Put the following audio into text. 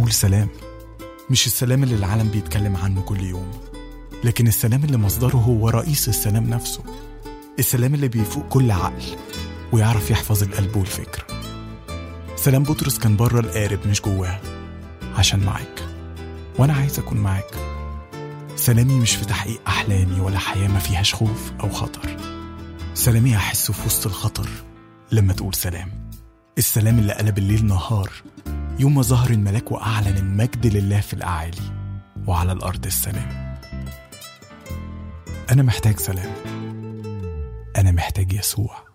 بقول سلام مش السلام اللي العالم بيتكلم عنه كل يوم لكن السلام اللي مصدره هو رئيس السلام نفسه السلام اللي بيفوق كل عقل ويعرف يحفظ القلب والفكر سلام بطرس كان بره القارب مش جواه عشان معاك وانا عايز اكون معاك سلامي مش في تحقيق احلامي ولا حياه ما فيهاش خوف او خطر سلامي هحسه في وسط الخطر لما تقول سلام السلام اللي قلب الليل نهار يوم ما ظهر الملاك واعلن المجد لله في الاعالي وعلى الارض السلام انا محتاج سلام انا محتاج يسوع